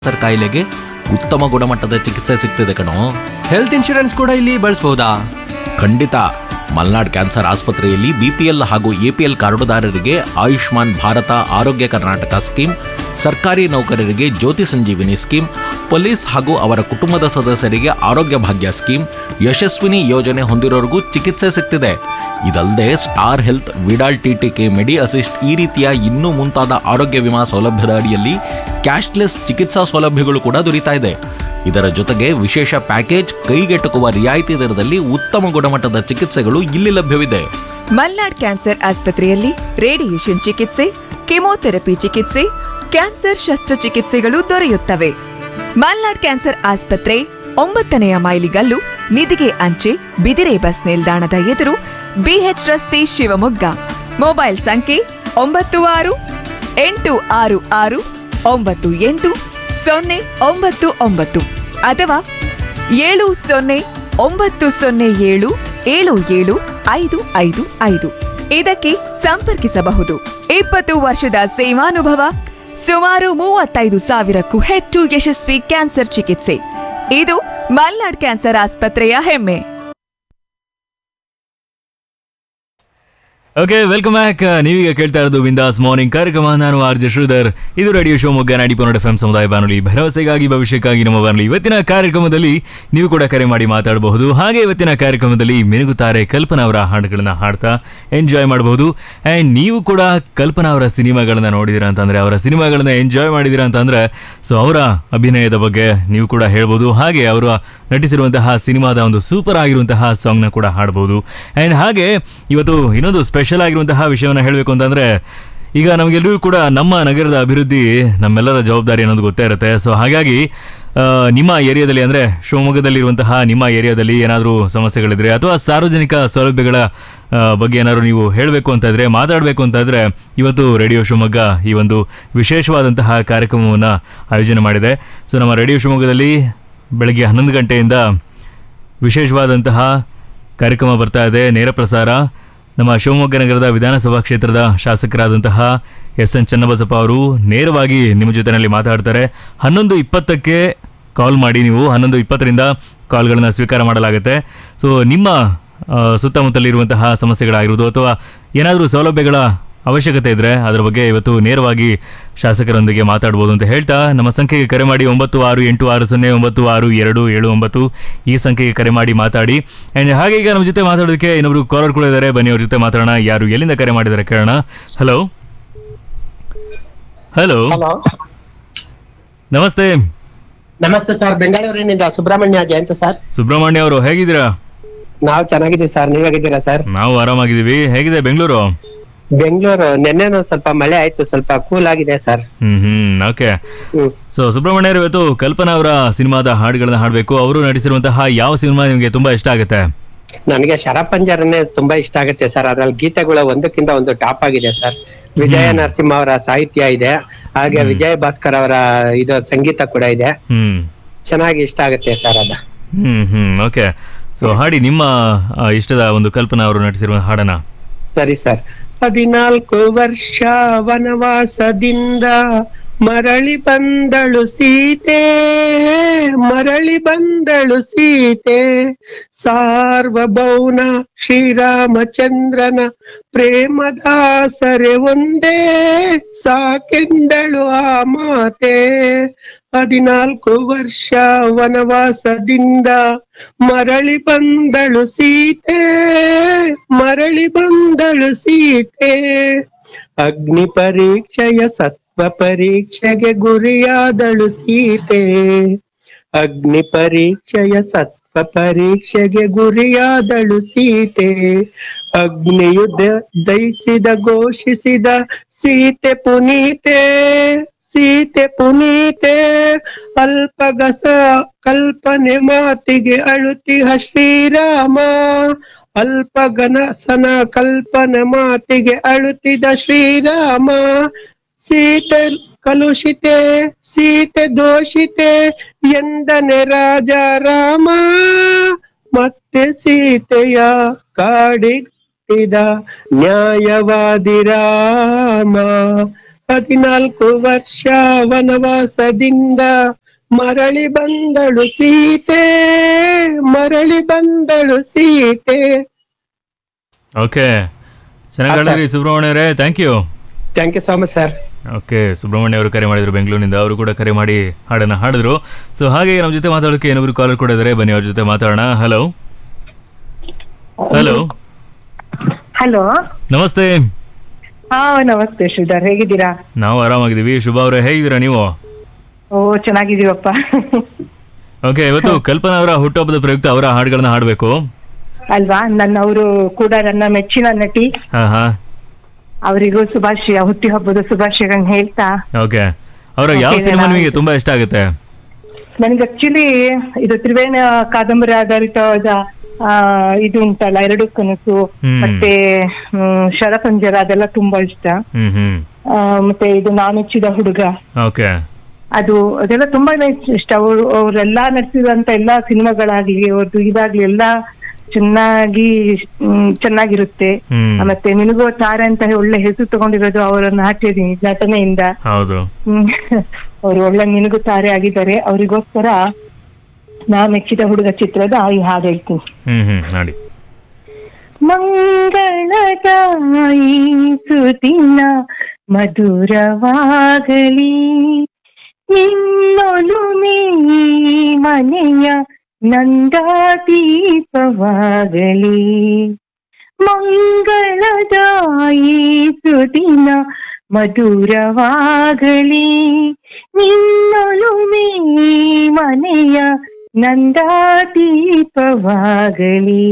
Cancer ಕಾಯಿಲೆಗೆ ಉತ್ತಮ ಗುಣಮಟ್ಟದ ಚಿಕಿತ್ಸೆ ಸಿಗ್ತಿದೆ ಕಣೋ ಹೆಲ್ತ್ ಇನ್ಶೂರೆನ್ಸ್ ಕೂಡ ಇಲ್ಲಿ ಬಳಸಬಹುದಾ ಖಂಡಿತ ಮಲ್ನಾಡ್ ಕ್ಯಾನ್ಸರ್ ಆಸ್ಪತ್ರೆಯಲ್ಲಿ ಬಿಪಿಎಲ್ ಹಾಗೂ ಎಪಿಎಲ್ ಕಾರ್ಡುದಾರರಿಗೆ ಆಯುಷ್ಮಾನ್ ಭಾರತ ಆರೋಗ್ಯ ಕರ್ನಾಟಕ ಸ್ಕೀಮ್ ಸರ್ಕಾರಿ ನೌಕರರಿಗೆ ಜ್ಯೋತಿ ಸಂಜೀವಿನಿ ಸ್ಕೀಮ್ ಪೊಲೀಸ್ ಹಾಗೂ ಅವರ ಕುಟುಂಬದ ಸದಸ್ಯರಿಗೆ ಆರೋಗ್ಯ ಭಾಗ್ಯ ಸ್ಕೀಮ್ ಯಶಸ್ವಿನಿ ಯೋಜನೆ ಹೊಂದಿರೋರಿಗೂ ಚಿಕಿತ್ಸೆ ಸಿಗ್ತಿದೆ ಇದಲ್ಲದೆ Star Health Vidal TTK Medi Assist ಈ ರೀತಿಯ ಇನ್ನೂ ಮುಂತಾದ ಆರೋಗ್ಯ ವಿಮಾ ಸೌಲಭ್ಯದ ಅಡಿಯಲ್ಲಿ ಕ್ಯಾಶ್ಲೆಸ್ ಚಿಕಿತ್ಸಾ ಸೌಲಭ್ಯಗಳು ಕೂಡ ದೊರೀತಾ ಇದೆ ಇದರ ಜೊತೆಗೆ ವಿಶೇಷ ಪ್ಯಾಕೇಜ್ ಕೈಗೆಟುಕುವ ರಿಯಾಯಿತಿ ದರದಲ್ಲಿ ಉತ್ತಮ ಗುಣಮಟ್ಟದ ಚಿಕಿತ್ಸೆಗಳು ಇಲ್ಲಿ ಲಭ್ಯವಿದೆ ಮಲ್ನಾಡ್ ಕ್ಯಾನ್ಸರ್ ಆಸ್ಪತ್ರೆಯಲ್ಲಿ ರೇಡಿಯೇಷನ್ ಚಿಕಿತ್ಸೆ ಕೆಮೊಥೆರಪಿ ಚಿಕಿತ್ಸೆ ಕ್ಯಾನ್ಸರ್ ಶಸ್ತ್ರಚಿಕಿತ್ಸೆಗಳು ದೊರೆಯುತ್ತವೆ ಮಲ್ನಾಡ್ ಕ್ಯಾನ್ಸರ್ ಆಸ್ಪತ್ರೆ ಒಂಬತ್ತನೆಯ ಮೈಲಿಗಲ್ಲು ನಿಧಿಗೆ ಅಂಚೆ ಬಿದಿರೆ ಬಸ್ ನಿಲ್ದಾಣದ ಎದುರು ಬಿಎಚ್ ರಸ್ತೆ ಶಿವಮೊಗ್ಗ ಮೊಬೈಲ್ ಸಂಖ್ಯೆ ಒಂಬತ್ತು ಆರು ಎಂಟು ಆರು ಆರು ಒಂಬತ್ತು ಎಂಟು ಸೊನ್ನೆ ಒಂಬತ್ತು ಒಂಬತ್ತು ಅಥವಾ ಏಳು ಸೊನ್ನೆ ಒಂಬತ್ತು ಸೊನ್ನೆ ಏಳು ಏಳು ಏಳು ಐದು ಐದು ಐದು ಇದಕ್ಕೆ ಸಂಪರ್ಕಿಸಬಹುದು ಇಪ್ಪತ್ತು ವರ್ಷದ ಸೇವಾನುಭವ ಸುಮಾರು ಮೂವತ್ತೈದು ಸಾವಿರಕ್ಕೂ ಹೆಚ್ಚು ಯಶಸ್ವಿ ಕ್ಯಾನ್ಸರ್ ಚಿಕಿತ್ಸೆ ಇದು ಮಲ್ನಾಡ್ ಕ್ಯಾನ್ಸರ್ ಆಸ್ಪತ್ರೆಯ ಹೆಮ್ಮೆ ಓಕೆ ವೆಲ್ಕಮ್ ಬ್ಯಾಕ್ ನೀವೀಗ ಕೇಳ್ತಾ ಇರೋದು ಬಿಂದಾಸ್ ಮಾರ್ನಿಂಗ್ ಕಾರ್ಯಕ್ರಮ ನಾನು ಆರ್ ಜೆ ಶ್ರೀಧರ್ ಇದು ರೇಡಿಯೋ ಶಿವಮೊಗ್ಗ ನಾಡಿ ಪನ್ನಡ ಎಫ್ ಸಮುದಾಯ ಬಾನುಲಿ ಭರವಸೆಗಾಗಿ ಭವಿಷ್ಯಕ್ಕಾಗಿ ನಮ್ಮ ಬಾನುಲಿ ಇವತ್ತಿನ ಕಾರ್ಯಕ್ರಮದಲ್ಲಿ ನೀವು ಕೂಡ ಕರೆ ಮಾಡಿ ಮಾತಾಡಬಹುದು ಹಾಗೆ ಇವತ್ತಿನ ಕಾರ್ಯಕ್ರಮದಲ್ಲಿ ಮಿನುಗುತ್ತಾರೆ ಕಲ್ಪನಾ ಅವರ ಹಾಡುಗಳನ್ನ ಹಾಡ್ತಾ ಎಂಜಾಯ್ ಮಾಡಬಹುದು ಆ್ಯಂಡ್ ನೀವು ಕೂಡ ಕಲ್ಪನಾ ಅವರ ಸಿನಿಮಾಗಳನ್ನ ನೋಡಿದಿರಾ ಅಂತಂದ್ರೆ ಅವರ ಸಿನಿಮಾಗಳನ್ನ ಎಂಜಾಯ್ ಮಾಡಿದಿರಾ ಅಂತಂದ್ರೆ ಸೊ ಅವರ ಅಭಿನಯದ ಬಗ್ಗೆ ನೀವು ಕೂಡ ಹೇಳ್ಬೋದು ಹಾಗೆ ಅವರು ನಟಿಸಿರುವಂತಹ ಸಿನಿಮಾದ ಒಂದು ಸೂಪರ್ ಆಗಿರುವಂತಹ ಸಾಂಗ್ನ ಕೂಡ ಹಾಡ್ಬೋದು ಆ್ಯಂಡ್ ಹಾಗೆ ಇವತ್ತು ಇನ್ನೊಂದು ಸ್ಪೆಷಲ್ ಆಗಿರುವಂತಹ ವಿಷಯವನ್ನು ಹೇಳಬೇಕು ಅಂತಂದ್ರೆ ಈಗ ನಮಗೆಲ್ಲರಿಗೂ ಕೂಡ ನಮ್ಮ ನಗರದ ಅಭಿವೃದ್ಧಿ ನಮ್ಮೆಲ್ಲರ ಜವಾಬ್ದಾರಿ ಅನ್ನೋದು ಗೊತ್ತೇ ಇರುತ್ತೆ ಸೊ ಹಾಗಾಗಿ ಆ, ನಿಮ್ಮ ಏರಿಯಾದಲ್ಲಿ ಅಂದರೆ ಶಿವಮೊಗ್ಗದಲ್ಲಿರುವಂತಹ ನಿಮ್ಮ ಏರಿಯಾದಲ್ಲಿ ಏನಾದರೂ ಸಮಸ್ಯೆಗಳಿದ್ರೆ ಅಥವಾ ಸಾರ್ವಜನಿಕ ಸೌಲಭ್ಯಗಳ ಆ, ಬಗ್ಗೆ ಏನಾದರೂ ನೀವು ಹೇಳಬೇಕು ಅಂತ ಇದ್ರೆ ಮಾತಾಡಬೇಕು ಅಂತ ಇದ್ರೆ ಇವತ್ತು ರೇಡಿಯೋ ಶಿವಮೊಗ್ಗ ಈ ಒಂದು ವಿಶೇಷವಾದಂತಹ ಕಾರ್ಯಕ್ರಮವನ್ನು ಆಯೋಜನೆ ಮಾಡಿದೆ ಸೊ ನಮ್ಮ ರೇಡಿಯೋ ಶಿವಮೊಗ್ಗದಲ್ಲಿ ಬೆಳಗ್ಗೆ ಹನ್ನೊಂದು ಗಂಟೆಯಿಂದ ವಿಶೇಷವಾದಂತಹ ಕಾರ್ಯಕ್ರಮ ಬರ್ತಾ ಇದೆ ನೇರ ಪ್ರಸಾರ ನಮ್ಮ ಶಿವಮೊಗ್ಗ ನಗರದ ವಿಧಾನಸಭಾ ಕ್ಷೇತ್ರದ ಶಾಸಕರಾದಂತಹ ಎಸ್ ಎನ್ ಚನ್ನಬಸಪ್ಪ ಅವರು ನೇರವಾಗಿ ನಿಮ್ಮ ಜೊತೆಯಲ್ಲಿ ಮಾತಾಡ್ತಾರೆ ಹನ್ನೊಂದು ಇಪ್ಪತ್ತಕ್ಕೆ ಕಾಲ್ ಮಾಡಿ ನೀವು ಹನ್ನೊಂದು ಇಪ್ಪತ್ತರಿಂದ ಕಾಲ್ಗಳನ್ನು ಸ್ವೀಕಾರ ಮಾಡಲಾಗುತ್ತೆ ಸೊ ನಿಮ್ಮ ಆ, ಸುತ್ತಮುತ್ತಲಿರುವಂತಹ ಸಮಸ್ಯೆಗಳಾಗಿರ್ಬೋದು ಅಥವಾ ಏನಾದರೂ ಸೌಲಭ್ಯಗಳ ಅವಶ್ಯಕತೆ ಇದ್ದರೆ ಅದರ ಬಗ್ಗೆ ಇವತ್ತು ನೇರವಾಗಿ ಶಾಸಕರೊಂದಿಗೆ ಮಾತಾಡ್ಬೋದು ಅಂತ ಹೇಳ್ತಾ ನಮ್ಮ ಸಂಖ್ಯೆಗೆ ಕರೆ ಮಾಡಿ ಒಂಬತ್ತು ಆರು ಎಂಟು ಆರು ಸೊನ್ನೆ ಒಂಬತ್ತು ಆರು ಎರಡು ಏಳು ಒಂಬತ್ತು ಈ ಸಂಖ್ಯೆಗೆ ಕರೆ ಮಾಡಿ ಮಾತಾಡಿ ಆ್ಯಂಡ್ ಹಾಗೆ ಈಗ ನಮ್ಮ ಜೊತೆ ಮಾತಾಡೋದಕ್ಕೆ ಇನ್ನೊಬ್ರು ಕಾಲರ್ ಕೂಡ ಇದ್ದಾರೆ ಬನ್ನಿ ಅವ್ರ ಜೊತೆ ಮಾತಾಡೋಣ ಯಾರು ಎಲ್ಲಿಂದ ಕರೆ ಮಾಡಿದ್ದಾರೆ ಕೇಳೋಣ ಹಲೋ ಹಲೋ ಹಲೋ ನಮಸ್ತೆ ನಮಸ್ತೆ ಸರ್ ಬೆಂಗಳೂರಿನಿಂದ ಸುಬ್ರಹ್ಮಣ್ಯ ಜಯಂತ ಸರ್ ಸುಬ್ರಹ್ಮಣ್ಯ ಅವರು ಹೇಗಿದ್ದೀರಾ ನಾವು ಚೆನ್ನಾಗಿದ್ದೀವಿ ಸರ್ ನೀವ್ ಹೇಗಿದ್ದೀರಾ ಸರ್ ನಾವು ಆರಾಮಾಗಿದ್ದೀವಿ ಹೇಗಿದೆ ಬೆಂಗಳೂರು ಬೆಂಗಳೂರು ನಿನ್ನೆನೂ ಸ್ವಲ್ಪ ಮಳೆ ಆಯ್ತು ಸ್ವಲ್ಪ ಕೂಲ್ ಆಗಿದೆ sir hmm hmm okay hmm so ಸುಬ್ರಹ್ಮಣ್ಯರು ಇವತ್ತು ಕಲ್ಪನಾ ಅವರ ಸಿನಿಮಾದ ಹಾಡುಗಳನ್ನ ಹಾಡಬೇಕು ಅವರು ನಟಿಸಿರುವಂತಹ ಯಾವ ಸಿನಿಮಾ ನಿಮಗೆ ತುಂಬಾ ಇಷ್ಟ ಆಗುತ್ತೆ ನನಗೆ ಶರಪಂಜರನೇ ತುಂಬಾ ಇಷ್ಟ ಆಗುತ್ತೆ ಸರ್ ಅದ್ರಲ್ಲಿ ಗೀತೆಗಳು ಒಂದಕ್ಕಿಂತ ಒಂದು ಟಾಪ್ ಆಗಿದೆ ಸರ್ ವಿಜಯ ನರಸಿಂಹ ಅವರ ಸಾಹಿತ್ಯ ಇದೆ ಹಾಗೆ ವಿಜಯ ಭಾಸ್ಕರ್ ಅವರ ಇದು ಸಂಗೀತ ಕೂಡ ಇದೆ ಹ್ಮ್ ಚೆನ್ನಾಗಿ ಇಷ್ಟ ಆಗುತ್ತೆ ಸರ್ ಅದ ಹ್ಮ್ ಹ್ಮ್ ಓಕೆ ಸೊ ಹಾಡಿ ನಿಮ್ಮ ಆ, ಇಷ್ಟದ ಒಂದು ಕಲ್ಪನಾ ಅವರು ನಟಿಸಿರುವ ಹಾಡನ ಸರಿ ಸರ್ ಹದಿನಾಲ್ಕು ವರ್ಷ ವನವಾಸದಿಂದ ಮರಳಿ ಬಂದಳು ಸೀತೆ ಮರಳಿ ಬಂದಳು ಸೀತೆ ಸಾರ್ವಭೌನ ಶ್ರೀರಾಮಚಂದ್ರನ ಪ್ರೇಮದಾಸರೆ ಒಂದೇ ಸಾಕೆಂದಳು ಆ ಮಾತೆ ಹದಿನಾಲ್ಕು ವರ್ಷ ವನವಾಸದಿಂದ ಮರಳಿ ಬಂದಳು ಸೀತೆ ಮರಳಿ ಬಂದಳು ಸೀತೆ ಅಗ್ನಿ ಪರೀಕ್ಷೆಯ ಸತ್ವ ಪರೀಕ್ಷೆಗೆ ಗುರಿಯಾದಳು ಸೀತೆ ಅಗ್ನಿ ಪರೀಕ್ಷೆಯ ಸತ್ವ ಪರೀಕ್ಷೆಗೆ ಗುರಿಯಾದಳು ಸೀತೆ ಅಗ್ನಿಯು ದ- ದಹಿಸಿದ ಘೋಷಿಸಿದ ಸೀತೆ ಪುನೀತೆ ಸೀತೆ ಪುನೀತೆ ಅಲ್ಪಗಸ ಕಲ್ಪನೆ ಮಾತಿಗೆ ಅಳುತಿಹ ಶ್ರೀರಾಮ ಅಲ್ಪಗನಸನ ಕಲ್ಪನೆ ಮಾತಿಗೆ ಅಳುತ್ತಿದ ಶ್ರೀರಾಮ ಸೀತೆ ಕಲುಷಿತೆ ಸೀತೆ ದೋಷಿತೆ ಎಂದನೆ ರಾಜ ರಾಮ ಮತ್ತೆ ಸೀತೆಯ ಕಾಡಿಟ್ಟಿದ ನ್ಯಾಯವಾದಿ ರಾಮ ಹದಿನಾಲ್ಕು ವರ್ಷ ವನವಾಸದಿಂದ ಮರಳಿ ಬಂದಳು ಸೀತೆ ಮರಳಿ ಬಂದಳು ಸೀತೆ ಓಕೆ ಚೆನ್ನಾಗಿ ಹಾ, ಹೇಳಿದ್ರಿ ಸುಬ್ರಹ್ಮಣ್ಯ ಅವರೇ thank you thank you so much sir okay Subrahmanya ಅವರು ಕರೆ ಮಾಡಿದ್ರು ಬೆಂಗಳೂರಿನಿಂದ ಅವರು ಕೂಡ ಕರೆ ಮಾಡಿ ಹಾಡನ್ನ ಹಾಡಿದ್ರು ಸೊ ಹಾಗೆ ನಮ್ಮ ಜೊತೆ ಮಾತಾಡೋಕೆ ಏನೊಬ್ರು ಕಾಲರ್ ಕೂಡ ಇದ್ದಾರೆ ಬನ್ನಿ ಅವ್ರ ಜೊತೆ ಮಾತಾಡೋಣ ಹಲೋ ಹಲೋ ಹಲೋ ನಮಸ್ತೆ ಹಾ ನಮಸ್ತೆ ಶ್ರೀಧರ್ ಹೇಗಿದ್ದೀರಾ ನಾವು ಆರಾಮಾಗಿದ್ದೀವಿ ಶುಭ ಅವರೇ ಹೇಗಿದ್ದೀರಾ ನೀವು ಓ ಚೆನ್ನಾಗಿದೀವಪ್ಪ ಓಕೆ ಇವತ್ತು ಕಲ್ಪನಾ ಅವರ ಹುಟ್ಟುಹಬ್ಬದ ಪ್ರಯುಕ್ತ ಅವರ ಹಾಡುಗಳನ್ನ ಹಾಡಬೇಕು ಅಲ್ವಾ ನನ್ನ ಅವರು ಕೂಡ ನನ್ನ ಮೆಚ್ಚಿನ ನಟಿ ಹಾ ಹಾ ಅವರಿಗೂ ಶುಭಾಶಯ ಹುಟ್ಟಿಹಬ್ಬದ ಶುಭಾಶಯಗಳನ್ನ ಹೇಳ್ತಾ ಓಕೆ ಅವರ ಯಾವ Okay, ಸಿನಿಮಾ ನಾನು- ನಿಮಗೆ ತುಂಬಾ ಇಷ್ಟ ಆಗುತ್ತೆ ನನಗೆ ಆಕ್ಚುಲಿ ಇದು ತ್ರಿವೇಣ ಕಾದಂಬರಿ ಆಧಾರಿತವಾದ ಆ, ಇದು ಉಂಟಲ್ಲ ಎರಡು ಕನಸು ಹ್ಮ್. ಮತ್ತೆ ಹ್ಮ್, ಶರಪಂಜರ ಅದೆಲ್ಲ ತುಂಬಾ ಇಷ್ಟ ಹ್ಮ್ ಹ್ಮ್ ಆ, ಮತ್ತೆ ಇದು ನಾನೆಚ್ಚಿದ ಹುಡುಗ ಓಕೆ ಅದು ಅದೆಲ್ಲ ತುಂಬಾನೇ ಇಷ್ಟ ಅವರು ಅವರೆಲ್ಲಾ ನಟಿಸಿದಂತ ಎಲ್ಲಾ ಸಿನಿಮಾಗಳಾಗ್ಲಿ ಅವ್ರದ್ದು ಇದಾಗ್ಲಿ ಎಲ್ಲಾ ಚೆನ್ನಾಗಿ ಹ್ಮ್, ಚೆನ್ನಾಗಿರುತ್ತೆ ಹ್ಮ್ ಮತ್ತೆ ನಿನಗೂ ತಾರೆ ಅಂತ ಹೇಳಿ ಒಳ್ಳೆ ಹೆಸರು ತಗೊಂಡಿರೋದು ಅವರ ನಾಟ್ಯ ನಟನೆಯಿಂದ ಹೌದು ಹ್ಮ್. ಅವ್ರು ಒಳ್ಳೆ ನಿನಗೂ ತಾರೆ ಆಗಿದ್ದಾರೆ ಅವರಿಗೋಸ್ಕರ ನಾ ಮೆಚ್ಚಿದ ಹುಡುಗ ಚಿತ್ರದ ಈ ಹಾಡು ಹೇಳ್ತೀನಿ ಹ್ಮ್ ಹ್ಮ್ ನೋಡಿ ಮಂಗಳದಾಯಿ ಸುದಿನ ಮಧುರವಾಗಲಿ ನಿನ್ನೊಲುಮೆ ಮನೆಯ ನಂದಾದೀಪವಾಗಲಿ ಮಂಗಳದಾಯಿ ಸುದಿನ ಮಧುರವಾಗಲಿ ನಿನ್ನೊಲುಮೆ ಮನೆಯ ನಂದಾದೀಪವಾಗಲಿ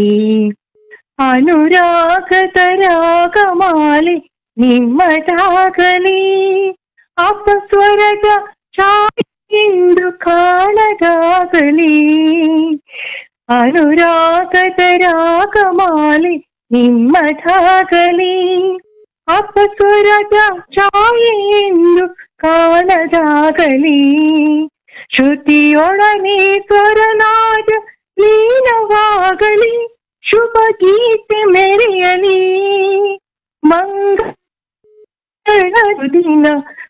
ಅನುರಾಗದ ರಾಗಮಾಲೆ ನಿಮ್ಮದಾಗಲಿ ಅಪಸ್ವರದ ಛಾಯೆಂದು ಕಾಣದಾಗಲಿ ಅನುರಾಗದ ರಾಗಮಾಲೆ ನಿಮ್ಮದಾಗಲಿ ಅಪಸ್ವರದ ಛಾಯೆಂದು ಕಾಣದಾಗಲಿ ಶ್ರುತಿಯೊಡನೆ ಸ್ವರನಾದ ಲೀನವಾಗಲಿ ಶುಭ ಗೀತೆ ಮೆರೆಯಲಿ ಮಂಗಳ ದಿನ